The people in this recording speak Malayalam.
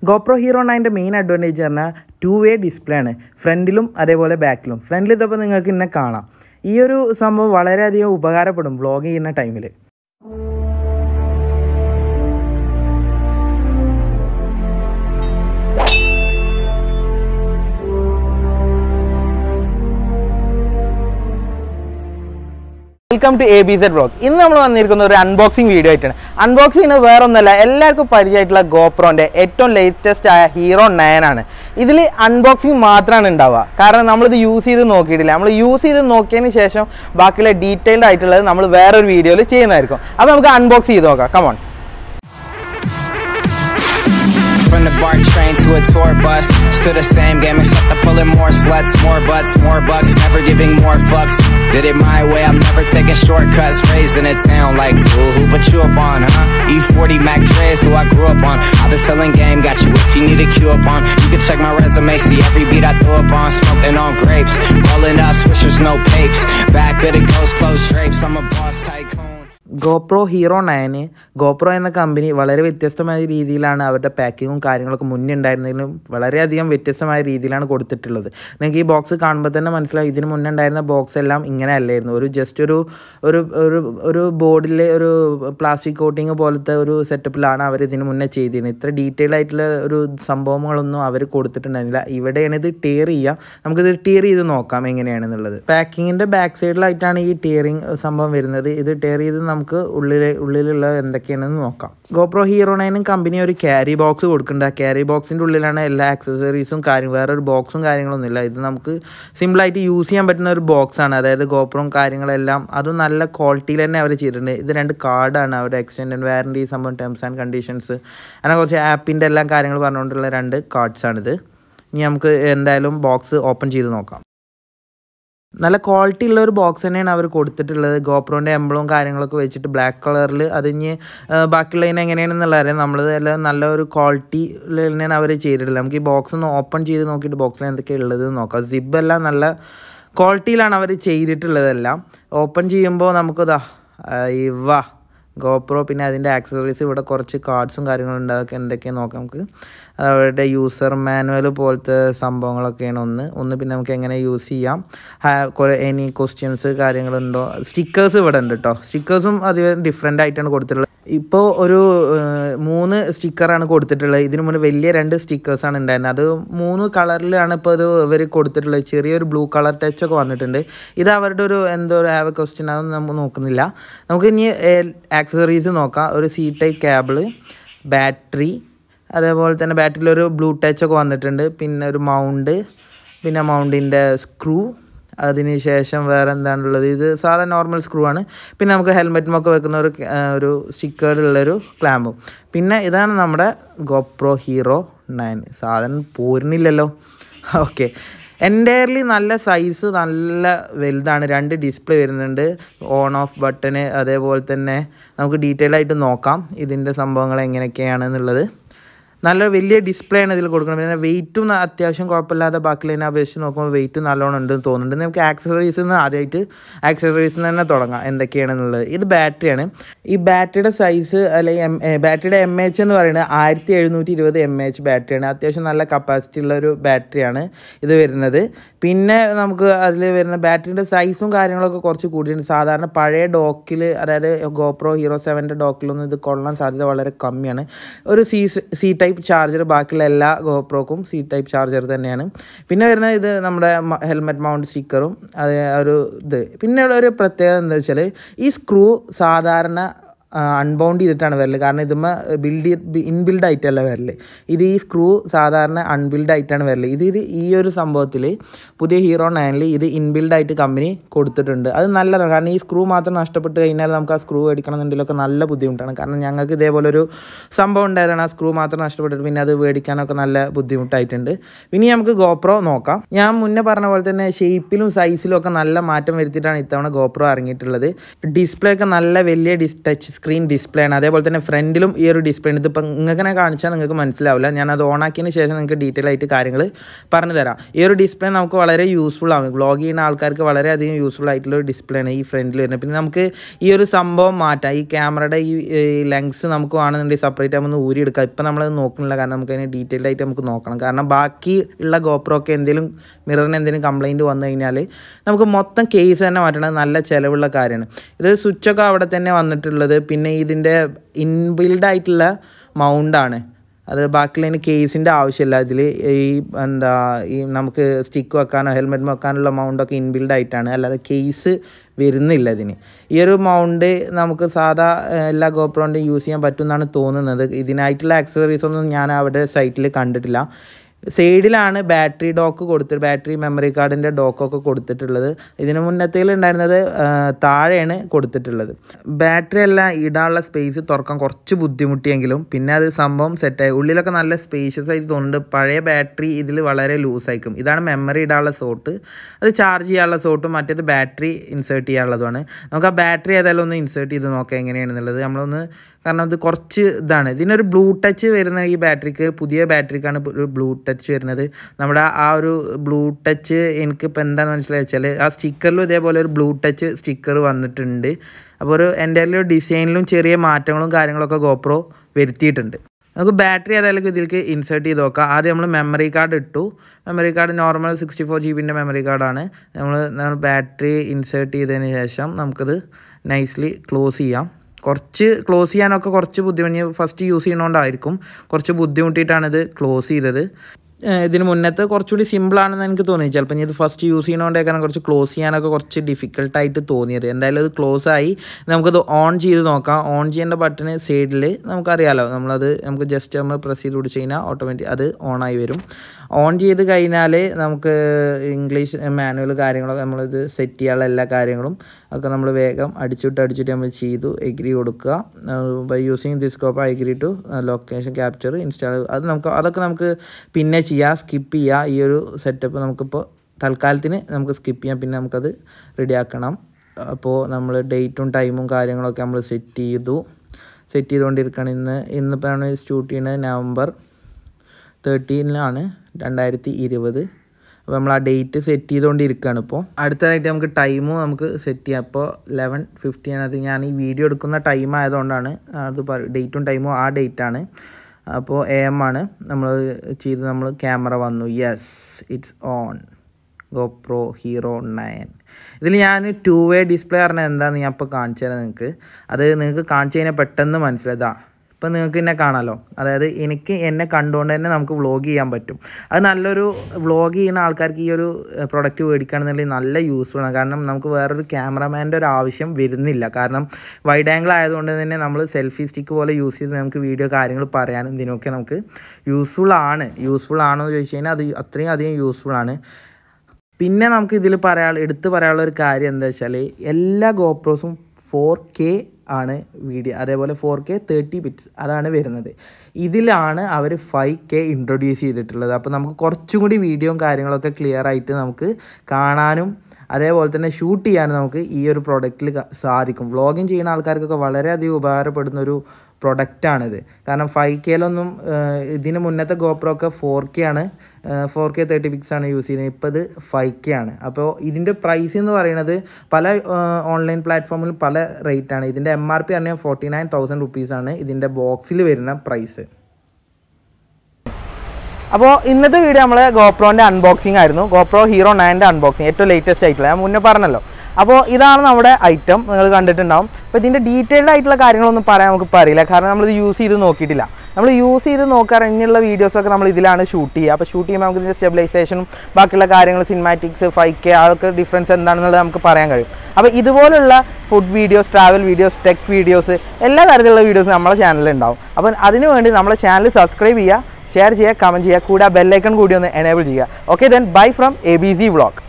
ഗോപ്രോ ഹീറോ നയൻ്റെ മെയിൻ അഡ്വാൻറ്റേജ് പറഞ്ഞാൽ ടു വേ ഡിസ്പ്ലേ ആണ് ഫ്രണ്ടിലും അതേപോലെ ബാക്കിലും ഫ്രണ്ടിൽ ഇതപ്പോൾ നിങ്ങൾക്ക് ഇന്നെ കാണാം ഈ ഒരു സംഭവം വളരെയധികം ഉപകാരപ്പെടും വ്ളോഗ് ചെയ്യുന്ന ടൈമിൽ welcome to A B Z blog ഇന്ന് നമ്മൾ വന്നിരിക്കുന്ന ഒരു അൺബോക്സിംഗ് വീഡിയോ ആയിട്ടാണ് അൺബോക്സിംഗ് ചെയ്യുന്നത് വേറെ ഒന്നല്ല എല്ലാവർക്കും പരിചയമായിട്ടുള്ള ഗോപ്രോൻ്റെ ഏറ്റവും ലേറ്റസ്റ്റ് ആയ ഹീറോ നയൻ ആണ് ഇതിൽ അൺബോക്സിംഗ് മാത്രമാണ് ഉണ്ടാവുക കാരണം നമ്മളിത് യൂസ് ചെയ്ത് നോക്കിയിട്ടില്ല നമ്മൾ യൂസ് ചെയ്ത് നോക്കിയതിന് ശേഷം ബാക്കിയുള്ള ഡീറ്റെയിൽഡ് ആയിട്ടുള്ളത് നമ്മൾ വേറൊരു വീഡിയോയിൽ ചെയ്യുന്നതായിരിക്കും അപ്പോൾ നമുക്ക് അൺബോക്സ് ചെയ്ത് നോക്കാം come on From the BART train to a tour bus, still the same game except I'm pulling more sluts, more butts, more bucks, never giving more fucks. Did it my way, I'm never taking shortcuts. Raised in a town like fool, who put you up on, huh? E40 Mac Dre's who I grew up on. I've been selling game, got you if you need a cue up on. You can check my resume, see every beat I throw up on. Smoking on grapes, rolling up swishers, no papes. Back of the ghost, closed drapes. I'm a boss tycoon. GoPro hero നയന് ഗോപ്രോ എന്ന കമ്പനി വളരെ വ്യത്യസ്തമായ രീതിയിലാണ് അവരുടെ പാക്കിങ്ങും കാര്യങ്ങളൊക്കെ മുന്നേ ഉണ്ടായിരുന്നതിലും വളരെയധികം വ്യത്യസ്തമായ രീതിയിലാണ് കൊടുത്തിട്ടുള്ളത് നിങ്ങൾക്ക് ഈ ബോക്സ് കാണുമ്പോൾ തന്നെ മനസ്സിലാവും ഇതിന് മുന്നേ ഉണ്ടായിരുന്ന ബോക്സ് എല്ലാം ഇങ്ങനെ അല്ലായിരുന്നു ഒരു ജസ്റ്റ് ഒരു ഒരു ഒരു ഒരു ബോർഡിൽ ഒരു പ്ലാസ്റ്റിക് കോട്ടിങ് പോലത്തെ ഒരു സെറ്റപ്പിലാണ് അവർ ഇതിന് മുന്നേ ചെയ്തിരുന്നത് ഇത്ര ഡീറ്റെയിൽ ആയിട്ടുള്ള ഒരു സംഭവങ്ങളൊന്നും അവർ കൊടുത്തിട്ടുണ്ടായിരുന്നില്ല ഇവിടെയാണ് ഇത് ടിയർ ചെയ്യുക നമുക്കിത് ടിയർ ചെയ്ത് നോക്കാം എങ്ങനെയാണെന്നുള്ളത് പാക്കിങ്ങിൻ്റെ ബാക്ക് സൈഡിലായിട്ടാണ് ഈ ടിയറിങ് സംഭവം വരുന്നത് ഇത് ടിയർ ചെയ്ത് നമുക്ക് ഉള്ളിലെ ഉള്ളിലുള്ള എന്തൊക്കെയാണെന്ന് നോക്കാം ഗോപ്രോ ഹീറോ നയനും കമ്പനി ഒരു ക്യാരി ബോക്സ് കൊടുക്കുന്നുണ്ട് ആ ക്യാരി ബോക്സിൻ്റെ ഉള്ളിലാണ് എല്ലാ ആക്സസറീസും കാര്യം വേറെ ഒരു ബോക്സും കാര്യങ്ങളൊന്നുമില്ല ഇത് നമുക്ക് സിമ്പിളായിട്ട് യൂസ് ചെയ്യാൻ പറ്റുന്ന ഒരു ബോക്സാണ് അതായത് ഗോപ്രോയും കാര്യങ്ങളെല്ലാം അതും നല്ല ക്വാളിറ്റിയിൽ തന്നെ അവർ ചെയ്തിട്ടുണ്ട് ഇത് രണ്ട് കാർഡാണ് അവരുടെ എക്സ്റ്റൻഡ് വാറണ്ടി സംഭവം ടേംസ് ആൻഡ് കണ്ടീഷൻസ് അങ്ങനെ കുറച്ച് ആപ്പിൻ്റെ എല്ലാം കാര്യങ്ങൾ പറഞ്ഞുകൊണ്ടുള്ള രണ്ട് കാർഡ്സാണിത് ഇനി നമുക്ക് എന്തായാലും ബോക്സ് ഓപ്പൺ ചെയ്ത് നോക്കാം നല്ല ക്വാളിറ്റി ഉള്ള ഒരു ബോക്സ് തന്നെയാണ് അവർ കൊടുത്തിട്ടുള്ളത് ഗോപ്രോൻ്റെ എംബ്ലവും കാര്യങ്ങളൊക്കെ വെച്ചിട്ട് ബ്ലാക്ക് കളറിൽ അതിന് ബാക്കിയുള്ളതിന് എങ്ങനെയാണെന്നുള്ള അറിയാം നമ്മൾ എല്ലാം നല്ല ഒരു ക്വാളിറ്റി തന്നെയാണ് അവർ ചെയ്തിട്ടുള്ളത് നമുക്ക് ഈ ബോക്സ് ഒന്ന് ഓപ്പൺ ചെയ്ത് നോക്കിയിട്ട് ബോക്സിൽ എന്തൊക്കെയാണ് ഉള്ളത് നോക്കാം സിബ് എല്ലാം നല്ല ക്വാളിറ്റിയിലാണ് അവർ ചെയ്തിട്ടുള്ളതെല്ലാം ഓപ്പൺ ചെയ്യുമ്പോൾ നമുക്കിതാ ഇവ ഗോപ്രോ പിന്നെ അതിൻ്റെ ആക്സസറീസ് ഇവിടെ കുറച്ച് കാർഡ്സും കാര്യങ്ങളും ഉണ്ട് അതൊക്കെ എന്തൊക്കെയാണ് നോക്കാം നമുക്ക് അവരുടെ യൂസർ മാനുവൽ പോലത്തെ സംഭവങ്ങളൊക്കെയാണ് ഒന്ന് ഒന്ന് പിന്നെ നമുക്ക് എങ്ങനെ യൂസ് ചെയ്യാം കുറേ എനി ക്വസ്റ്റ്യൻസ് കാര്യങ്ങളുണ്ടോ സ്റ്റിക്കേഴ്സ് ഇവിടെ ഉണ്ട് കേട്ടോ സ്റ്റിക്കേഴ്സും അധികം ഡിഫറെൻ്റ് ആയിട്ടാണ് കൊടുത്തിട്ടുള്ളത് ഇപ്പോൾ ഒരു മൂന്ന് സ്റ്റിക്കറാണ് കൊടുത്തിട്ടുള്ളത് ഇതിനു മുന്നേ വലിയ രണ്ട് സ്റ്റിക്കേഴ്സാണ് ഉണ്ടായിരുന്നത് അത് മൂന്ന് കളറിലാണ് ഇപ്പോൾ ഇത് ഇവർ കൊടുത്തിട്ടുള്ളത് ചെറിയൊരു ബ്ലൂ കളർ ടച്ച് ഒക്കെ വന്നിട്ടുണ്ട് ഇത് അവരുടെ ഒരു എന്തോ ഒരു ഹാവ് ക്വസ്റ്റ്യൻ അതൊന്നും നമ്മൾ നോക്കുന്നില്ല നമുക്ക് ഇനി ആക്സസറീസ് നോക്കാം ഒരു സി ടൈപ്പ് കേബിള് ബാറ്ററി അതേപോലെ തന്നെ ബാറ്ററിയിലൊരു ബ്ലൂ ടച്ച് ഒക്കെ വന്നിട്ടുണ്ട് പിന്നെ ഒരു മൗണ്ട് പിന്നെ മൗണ്ടിൻ്റെ സ്ക്രൂ അതിന് ശേഷം വേറെ എന്താണുള്ളത് ഇത് സാധാ നോർമൽ സ്ക്രൂ ആണ് പിന്നെ നമുക്ക് ഹെൽമെറ്റുമൊക്കെ വെക്കുന്ന ഒരു ഒരു സ്റ്റിക്കേർഡുള്ളൊരു ക്ലാമ്പും പിന്നെ ഇതാണ് നമ്മുടെ ഗോപ്രോ ഹീറോ നയൻ സാധനം പോരുന്നില്ലല്ലോ ഓക്കെ എൻറ്റയർലി നല്ല സൈസ് നല്ല വലുതാണ് രണ്ട് ഡിസ്പ്ലേ വരുന്നുണ്ട് ഓൺ ഓഫ് ബട്ടണ് അതേപോലെ തന്നെ നമുക്ക് ഡീറ്റെയിൽ ആയിട്ട് നോക്കാം ഇതിൻ്റെ സംഭവങ്ങൾ എങ്ങനെയൊക്കെയാണെന്നുള്ളത് നല്ല വലിയ ഡിസ്പ്ലേ ആണ് ഇതിൽ കൊടുക്കുന്നത് പിന്നെ വെയിറ്റും അത്യാവശ്യം കുഴപ്പമില്ലാതെ ബാക്കിയുള്ളതിനെ അപേക്ഷിച്ച് നോക്കുമ്പോൾ വെയിറ്റ് നല്ലോണം ഉണ്ടെന്ന് തോന്നുന്നുണ്ട് നമുക്ക് ആക്സസറീസിൽ നിന്ന് ആദ്യമായിട്ട് ആക്സസറീസിൽ നിന്ന് തന്നെ തുടങ്ങാം എന്തൊക്കെയാണെന്നുള്ളത് ഇത് ബാറ്ററിയാണ് ഈ ബാറ്ററിയുടെ സൈസ് അല്ലെങ്കിൽ എം ബാറ്ററിയുടെ എം എച്ച് എന്ന് പറയുന്നത് ആയിരത്തി എഴുന്നൂറ്റി ഇരുപത് എം എച്ച് ബാറ്ററിയാണ് അത്യാവശ്യം നല്ല കപ്പാസിറ്റി ഉള്ള ഒരു ബാറ്ററിയാണ് ഇത് വരുന്നത് പിന്നെ നമുക്ക് അതിൽ വരുന്ന ബാറ്ററിൻ്റെ സൈസും കാര്യങ്ങളൊക്കെ കുറച്ച് കൂടിയിട്ടുണ്ട് സാധാരണ പഴയ ഡോക്കിൽ അതായത് ഗോപ്രോ ഹീറോ സെവൻ്റെ ഡോക്കിലൊന്നും ഇത് കൊള്ളാൻ സാധ്യത വളരെ കമ്മിയാണ് ഒരു സി സി ടൈപ്പ് ചാർജർ ബാക്കിയുള്ള എല്ലാ ഗോപ്രോക്കും സി ടൈപ്പ് ചാർജർ തന്നെയാണ് പിന്നെ വരുന്നത് ഇത് നമ്മുടെ ഹെൽമെറ്റ് മൗണ്ട് സ്റ്റിക്കറും അത് ഒരു ഇത് പിന്നെ ഒരു പ്രത്യേകത എന്താ വെച്ചാൽ ഈ സ്ക്രൂ സാധാരണ അൺബൗണ്ട് ചെയ്തിട്ടാണ് വരല് കാരണം ഇതുമ്മ ബിൽഡ് ഇൻബിൽഡ് ആയിട്ടല്ല വരല് ഇത് ഈ സ്ക്രൂ സാധാരണ അൺബിൽഡ് ആയിട്ടാണ് വരല് ഇത് ഇത് ഈ ഒരു സംഭവത്തിൽ പുതിയ ഹീറോ നയനിൽ ഇത് ഇൻബിൽഡ് ആയിട്ട് കമ്പനി കൊടുത്തിട്ടുണ്ട് അത് നല്ലതാണ് കാരണം ഈ സ്ക്രൂ മാത്രം നഷ്ടപ്പെട്ട് കഴിഞ്ഞാൽ നമുക്ക് ആ സ്ക്രൂ മേടിക്കണം എന്നുണ്ടെങ്കിലൊക്കെ നല്ല ബുദ്ധിമുട്ടാണ് കാരണം ഞങ്ങൾക്ക് ഇതേപോലെ ഒരു സംഭവം ഉണ്ടായതാണ് ആ സ്ക്രൂ മാത്രം നഷ്ടപ്പെട്ടിട്ട് പിന്നെ അത് മേടിക്കാനൊക്കെ നല്ല ബുദ്ധിമുട്ടായിട്ടുണ്ട് ഇനി നമുക്ക് ഗോപ്രോ നോക്കാം ഞാൻ മുന്നേ പറഞ്ഞ പോലെ തന്നെ ഷേപ്പിലും സൈസിലും ഒക്കെ നല്ല മാറ്റം വരുത്തിയിട്ടാണ് ഇത്തവണ ഗോപ്രോ ഇറങ്ങിയിട്ടുള്ളത് ഡിസ്പ്ലേ ഒക്കെ നല്ല വലിയ ഡിസ് ടച്ച് സ്ക്രീൻ ഡിസ്പ്ലേ ആണ് അതേപോലെ തന്നെ ഫ്രണ്ടിലും ഈ ഒരു ഡിസ്പ്ലേ ഉണ്ട് ഇതിപ്പോൾ ഇങ്ങനെ കാണിച്ചാൽ നിങ്ങൾക്ക് മനസ്സിലാവില്ല ഞാൻ അത് ഓൺ ആക്കിയതിന് ശേഷം നിങ്ങൾക്ക് ഡീറ്റെയിൽ ആയിട്ട് കാര്യങ്ങൾ പറഞ്ഞു തരാം ഈ ഒരു ഡിസ്പ്ലേ നമുക്ക് വളരെ യൂസ്ഫുൾ ആണ് വ്ളോഗ് ചെയ്യുന്ന ആൾക്കാർക്ക് വളരെയധികം യൂസ്ഫുൾ ആയിട്ടുള്ള ഒരു ഡിസ്പ്ലേ ആണ് ഈ ഫ്രണ്ടിൽ വരുന്നത് പിന്നെ നമുക്ക് ഈ ഒരു സംഭവം മാറ്റാം ഈ ക്യാമറയുടെ ഈ ലെങ്സ് നമുക്ക് വേണമെന്നുണ്ടെങ്കിൽ സെപ്പറേറ്റ് ആകുമ്പോൾ ഊരി എടുക്കാം ഇപ്പം നമ്മളത് നോക്കുന്നില്ല കാരണം നമുക്ക് അതിന് ഡീറ്റെയിൽ ആയിട്ട് നമുക്ക് നോക്കണം കാരണം ബാക്കി ഉള്ള ഗോപ്രോ ഒക്കെ എന്തെങ്കിലും മിററിന് എന്തെങ്കിലും കംപ്ലൈൻറ്റ് വന്നു കഴിഞ്ഞാൽ നമുക്ക് മൊത്തം കേസ് തന്നെ മാറ്റണത് നല്ല ചിലവുള്ള കാര്യമാണ് ഇത് സ്വിച്ചൊക്കെ അവിടെ തന്നെ വന്നിട്ടുള്ളത് പിന്നെ ഇതിൻ്റെ ഇൻബിൽഡ് ആയിട്ടുള്ള മൗണ്ടാണ് അത് ബാക്കിയുള്ളതിന് കേസിൻ്റെ ആവശ്യമില്ല ഇതിൽ ഈ എന്താ ഈ നമുക്ക് സ്റ്റിക്ക് വെക്കാനോ ഹെൽമെറ്റ് വെക്കാനുള്ള മൗണ്ടൊക്കെ ഇൻബിൽഡ് ആയിട്ടാണ് അല്ലാതെ കേസ് വരുന്നില്ല ഇതിന് ഈ ഒരു മൗണ്ട് നമുക്ക് സാധാ ഏഹ്, എല്ലാ ഗോപ്രോൻ്റെയും യൂസ് ചെയ്യാൻ പറ്റും എന്നാണ് തോന്നുന്നത് ഇതിനായിട്ടുള്ള ആക്സസറീസ് ഒന്നും ഞാൻ അവിടെ സൈറ്റിൽ കണ്ടിട്ടില്ല സൈഡിലാണ് ബാറ്ററി ഡോക്ക് കൊടുത്തിട്ട് ബാറ്ററി മെമ്മറി കാർഡിൻ്റെ ഡോക്കൊക്കെ കൊടുത്തിട്ടുള്ളത് ഇതിന് മുന്നത്തേൽ ഉണ്ടായിരുന്നത് ആ, താഴെയാണ് കൊടുത്തിട്ടുള്ളത് ബാറ്ററി എല്ലാം ഇടാനുള്ള സ്പേസ് തുറക്കാൻ കുറച്ച് ബുദ്ധിമുട്ടിയെങ്കിലും പിന്നെ അത് സംഭവം സെറ്റായി ഉള്ളിലൊക്കെ നല്ല സ്പേഷ്യസ് ആയിട്ട് തോന്നുന്നുണ്ട് പഴയ ബാറ്ററി ഇതിൽ വളരെ ലൂസായിരിക്കും ഇതാണ് മെമ്മറി ഇടാനുള്ള സോട്ട് അത് ചാർജ് ചെയ്യാനുള്ള സോട്ടും മറ്റേത് ബാറ്ററി ഇൻസേർട്ട് ചെയ്യാനുള്ളതുമാണ് നമുക്ക് ആ ബാറ്ററി ഏതായാലും ഒന്ന് ഇൻസേർട്ട് ചെയ്ത് നോക്കാം എങ്ങനെയാണെന്നുള്ളത് നമ്മളൊന്ന് കാരണം ഇത് കുറച്ച് ഇതാണ് ഇതിനൊരു ബ്ലൂ ടച്ച് വരുന്ന ഈ ബാറ്ററിക്ക് പുതിയ ബാറ്ററിക്കാണ് ഒരു ബ്ലൂ ടച്ച് വരുന്നത് നമ്മുടെ ആ ഒരു ബ്ലൂ ടച്ച് എനിക്കിപ്പോൾ എന്താണെന്ന് മനസ്സിലായി വെച്ചാൽ ആ സ്റ്റിക്കറിലും ഇതേപോലെ ഒരു ബ്ലൂ ടച്ച് സ്റ്റിക്കർ വന്നിട്ടുണ്ട് അപ്പോൾ ഒരു എൻ്റെ ഒരു ഡിസൈനിലും ചെറിയ മാറ്റങ്ങളും കാര്യങ്ങളൊക്കെ ഗോപ്രോ വരുത്തിയിട്ടുണ്ട് നമുക്ക് ബാറ്ററി ഏതായാലും ഇതിലേക്ക് ഇൻസേർട്ട് ചെയ്ത് നോക്കാം ആദ്യം നമ്മൾ മെമ്മറി കാർഡ് ഇട്ടു memory card normal sixty four G ബിൻ്റെ മെമ്മറി കാർഡാണ് നമ്മൾ നമ്മൾ ബാറ്ററി ഇൻസേർട്ട് ചെയ്തതിന് ശേഷം നമുക്കത് നൈസ്ലി ക്ലോസ് ചെയ്യാം കുറച്ച് ക്ലോസ് ചെയ്യാനൊക്കെ കുറച്ച് ബുദ്ധിമുട്ട് ഫസ്റ്റ് യൂസ് ചെയ്യണോണ്ടായിരിക്കും കുറച്ച് ബുദ്ധിമുട്ടിയിട്ടാണ് ഇത് ക്ലോസ് ചെയ്തത് ഏഹ് ഇതിന് മുന്നത്തെ കുറച്ചുകൂടി സിമ്പിളാണെന്ന് എനിക്ക് തോന്നി ചിലപ്പോൾ ഇനി ഇത് ഫസ്റ്റ് യൂസ് ചെയ്യണോണ്ടേക്കാണ് കുറച്ച് ക്ലോസ് ചെയ്യാനൊക്കെ കുറച്ച് ഡിഫിക്കൽട്ടായിട്ട് തോന്നിയത് എന്തായാലും ഇത് ക്ലോസ് ആയി നമുക്കത് ഓൺ ചെയ്ത് നോക്കാം ഓൺ ചെയ്യേണ്ട ബട്ടണ് സൈഡിൽ നമുക്കറിയാലോ നമ്മളത് നമുക്ക് ജസ്റ്റ് നമ്മൾ പ്രസ് ചെയ്ത് പിടിച്ച് കഴിഞ്ഞാൽ ഓട്ടോമാറ്റിക് അത് ഓണായി വരും ഓൺ ചെയ്ത് കഴിഞ്ഞാൽ നമുക്ക് ഇംഗ്ലീഷ് മാനുവൽ കാര്യങ്ങളൊക്കെ നമ്മളിത് സെറ്റ് ചെയ്യാനുള്ള എല്ലാ കാര്യങ്ങളും ഒക്കെ നമ്മൾ വേഗം അടിച്ചിട്ട് അടിച്ചിട്ട് നമ്മൾ ചെയ്തു എഗ്രി കൊടുക്കുക by using this cop I to location capture install അത് നമുക്ക് അതൊക്കെ നമുക്ക് പിന്നെ ചെയ്യാം സ്കിപ്പ് ചെയ്യാം ഈ ഒരു സെറ്റപ്പ് നമുക്കിപ്പോൾ തൽക്കാലത്തിന് നമുക്ക് സ്കിപ്പ് ചെയ്യാം പിന്നെ നമുക്കത് റെഡിയാക്കണം അപ്പോൾ നമ്മൾ ഡേറ്റും ടൈമും കാര്യങ്ങളൊക്കെ നമ്മൾ സെറ്റ് ചെയ്തു സെറ്റ് ചെയ്തുകൊണ്ടിരിക്കുകയാണ് ഇന്ന് ഇന്നിപ്പോൾ ഷൂട്ട് ചെയ്യുന്നത് നവംബർ തേർട്ടീനിലാണ് രണ്ടായിരത്തി ഇരുപത് അപ്പോൾ നമ്മൾ ആ ഡേറ്റ് സെറ്റ് ചെയ്തുകൊണ്ടിരിക്കുകയാണ് ഇപ്പോൾ അടുത്തതായിട്ട് നമുക്ക് ടൈമും നമുക്ക് സെറ്റ് ചെയ്യാം അപ്പോൾ ലെവൻ ഫിഫ്റ്റീൻ അത് ഞാൻ ഈ വീഡിയോ എടുക്കുന്ന ടൈം ആയതുകൊണ്ടാണ് അത് ഡേറ്റും ടൈമും ആ ഡേറ്റാണ് അപ്പോൾ എ എം ആണ് നമ്മൾ ചെയ്ത് നമ്മൾ ക്യാമറ വന്നു yes it's on GoPro hero nine ഇതിൽ ഞാൻ ടു വേ ഡിസ്പ്ലേ പറഞ്ഞാൽ എന്താണെന്ന് ഞാൻ ഇപ്പോൾ കാണിച്ചു തരാം നിങ്ങൾക്ക് അത് നിങ്ങൾക്ക് കാണിച്ചു കഴിഞ്ഞാൽ പെട്ടെന്ന് മനസ്സിലായതാ ഇപ്പം നിങ്ങൾക്ക് എന്നെ കാണാമല്ലോ അതായത് എനിക്ക് എന്നെ കണ്ടുകൊണ്ട് തന്നെ നമുക്ക് വ്ളോഗ് ചെയ്യാൻ പറ്റും അത് നല്ലൊരു വ്ളോഗ് ചെയ്യുന്ന ആൾക്കാർക്ക് ഈ ഒരു പ്രൊഡക്റ്റ് മേടിക്കുകയാണെന്നുണ്ടെങ്കിൽ നല്ല യൂസ്ഫുൾ ആണ് കാരണം നമുക്ക് വേറൊരു ക്യാമറമാൻ്റെ ഒരു ആവശ്യം വരുന്നില്ല കാരണം വൈഡ് ആംഗിൾ ആയതുകൊണ്ട് തന്നെ നമ്മൾ സെൽഫി സ്റ്റിക്ക് പോലെ യൂസ് ചെയ്ത് നമുക്ക് വീഡിയോ കാര്യങ്ങൾ പറയാനും ഇതിനൊക്കെ നമുക്ക് യൂസ്ഫുൾ ആണ് യൂസ്ഫുൾ ആണോ എന്ന് ചോദിച്ചു കഴിഞ്ഞാൽ അത് അത്രയും അധികം യൂസ്ഫുൾ ആണ് പിന്നെ നമുക്ക് ഇതിൽ പറയാൻ എടുത്ത് പറയാനുള്ള ഒരു കാര്യം എന്താ വെച്ചാൽ എല്ലാ ഗോപ്രോസും ഫോർ കെ ആണ് വീഡിയോ അതേപോലെ ഫോർ കെ തേർട്ടി ബിറ്റ്സ് അതാണ് വരുന്നത് ഇതിലാണ് അവർ ഫൈവ് കെ ഇൻട്രൊഡ്യൂസ് ചെയ്തിട്ടുള്ളത് അപ്പോൾ നമുക്ക് കുറച്ചും കൂടി വീഡിയോയും കാര്യങ്ങളൊക്കെ ക്ലിയർ ആയിട്ട് നമുക്ക് കാണാനും അതേപോലെ തന്നെ ഷൂട്ട് ചെയ്യാനും നമുക്ക് ഈ ഒരു പ്രൊഡക്റ്റിൽ സാധിക്കും വ്ളോഗിങ് ചെയ്യുന്ന ആൾക്കാർക്കൊക്കെ വളരെയധികം ഉപകാരപ്പെടുന്ന ഒരു പ്രൊഡക്റ്റാണിത് കാരണം ഫൈവ് കെയിലൊന്നും ഇതിന് മുന്നത്തെ ഗോപ്രോ ഒക്കെ ഫോർ കെ ആണ് ഫോർ കെ തേർട്ടി പിക്സ് ആണ് യൂസ് ചെയ്യുന്നത് ഇപ്പോൾ ഇത് ഫൈവ് കെ ആണ് അപ്പോൾ ഇതിൻ്റെ പ്രൈസ് എന്ന് പറയുന്നത് പല ഓൺലൈൻ പ്ലാറ്റ്ഫോമിൽ പല റേറ്റ് ആണ് ഇതിൻ്റെ എം ആർ പി പറഞ്ഞാൽ ഫോർട്ടി നയൻ തൗസൻഡ് റുപ്പീസാണ് ഇതിൻ്റെ ബോക്സിൽ വരുന്ന പ്രൈസ് അപ്പോൾ ഇന്നത്തെ വീഡിയോ നമ്മൾ ഗോപ്രോൻ്റെ അൺബോക്സിംഗ് ആയിരുന്നു ഗോപ്രോ ഹീറോ നയൻ്റെ അൺബോക്സിംഗ് ഏറ്റവും ലേറ്റസ്റ്റ് ആയിട്ടുള്ള ഞാൻ മുന്നേ പറഞ്ഞല്ലോ അപ്പോൾ ഇതാണ് നമ്മുടെ ഐറ്റം നിങ്ങൾ കണ്ടിട്ടുണ്ടാവും അപ്പോൾ ഇതിൻ്റെ ഡീറ്റെയിൽഡ് ആയിട്ടുള്ള കാര്യങ്ങളൊന്നും പറയാൻ നമുക്ക് ഇപ്പോൾ അറിയില്ല കാരണം നമ്മളിത് യൂസ് ചെയ്ത് നോക്കിയിട്ടില്ല നമ്മൾ യൂസ് ചെയ്ത് നോക്കാറിഞ്ഞുള്ള വീഡിയോസൊക്കെ നമ്മൾ ഇതിലാണ് ഷൂട്ട് ചെയ്യുക അപ്പോൾ ഷൂട്ട് ചെയ്യുമ്പോൾ നമുക്ക് ഇതിൻ്റെ സ്റ്റെബിലൈസേഷനും ബാക്കിയുള്ള കാര്യങ്ങൾ സിനിമാറ്റിക്സ് ഫൈവ് കെ അതൊക്കെ ഡിഫറൻസ് എന്താണെന്നുള്ളത് നമുക്ക് പറയാൻ കഴിയും അപ്പോൾ ഇതുപോലുള്ള food videos travel videos tech videos എല്ലാ തരത്തിലുള്ള വീഡിയോസ് നമ്മുടെ ചാനലിൽ ഉണ്ടാവും അപ്പോൾ അതിന് വേണ്ടി നമ്മുടെ ചാനൽ സബ്സ്ക്രൈബ് ചെയ്യുക ഷെയർ ചെയ്യുക കമൻറ്റ് ചെയ്യുക കൂടെ ബെല്ലൈക്കൺ കൂടി ഒന്ന് എനേബിൾ ചെയ്യുക okay then bye from A B C vlog